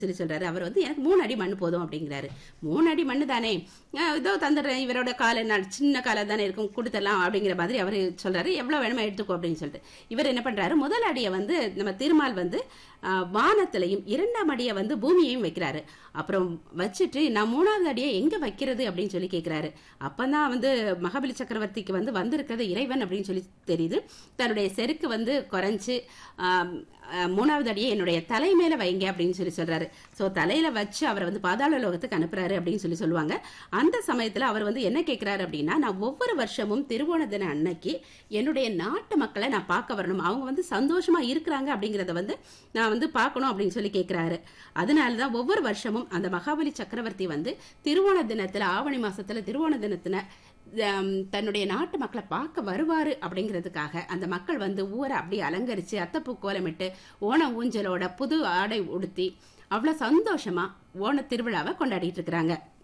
சொல்லி சொல்றாரு அவர் வந்து எனக்கு மூணு அடி மண்ணு போதும் அப்படிங்கிறாரு மூணு அடி மண்ணு தானே அஹ் இதோ தந்துடுறேன் இவரோட காலை நான் சின்ன காலை தானே இருக்கும் கொடுத்துடலாம் அப்படிங்கிற மாதிரி அவர் சொல்றாரு எவ்வளவு வேணுமோ எடுத்துக்கோ அப்படின்னு சொல்லிட்டு இவர் என்ன பண்றாரு முதல் அடியை வந்து நம்ம திருமால் வந்து அஹ், வானத்திலையும் இரண்டாம் அடியை வந்து பூமியையும் வைக்கிறாரு அப்புறம் வச்சுட்டு நான் மூணாவது அடியை எங்க வைக்கிறது அப்படின்னு சொல்லி கேட்கிறாரு அப்பதான் வந்து மகாபலி சக்கரவர்த்திக்கு வந்து வந்திருக்கிறது இறைவன் அப்படின்னு சொல்லி தெரியுது தன்னுடைய செருக்கு வந்து குறைஞ்சு ஆம், அஹ், மூணாவது அடியை என்னுடைய தலை மேல வைங்க அப்படின்னு சொல்லி சொல்றாரு சோ தலையில வச்சு அவரை வந்து பாதாள லோகத்துக்கு அனுப்புறாரு அப்படின்னு சொல்லி சொல்லுவாங்க அந்த சமயத்துல அவர் வந்து என்ன கேட்கிறாரு அப்படின்னா நான் ஒவ்வொரு வருஷமும் திருவோண தின அன்னைக்கு என்னுடைய நாட்டு மக்களை நான் பார்க்க வரணும் அவங்க வந்து சந்தோஷமா இருக்கிறாங்க அப்படிங்கறத வந்து நான் வந்து பார்க்கணும் அப்படின்னு சொல்லி கேட்கிறாரு அதனாலதான் ஒவ்வொரு வருஷமும் அந்த மகாபலி சக்கரவர்த்தி வந்து திருவோண தினத்துல ஆவணி மாசத்துல திருவோண தினத்துல ஹம், தன்னுடைய நாட்டு மக்களை பார்க்க வருவாரு அப்படிங்கிறதுக்காக அந்த மக்கள் வந்து ஊரை அப்படியே அலங்கரிச்சு அத்தப்பூ கோலமிட்டு ஓண ஊஞ்சலோட புது ஆடை உடுத்தி அவ்வளவு சந்தோஷமா ஓண திருவிழாவை கொண்டாடிட்டு இருக்கிறாங்க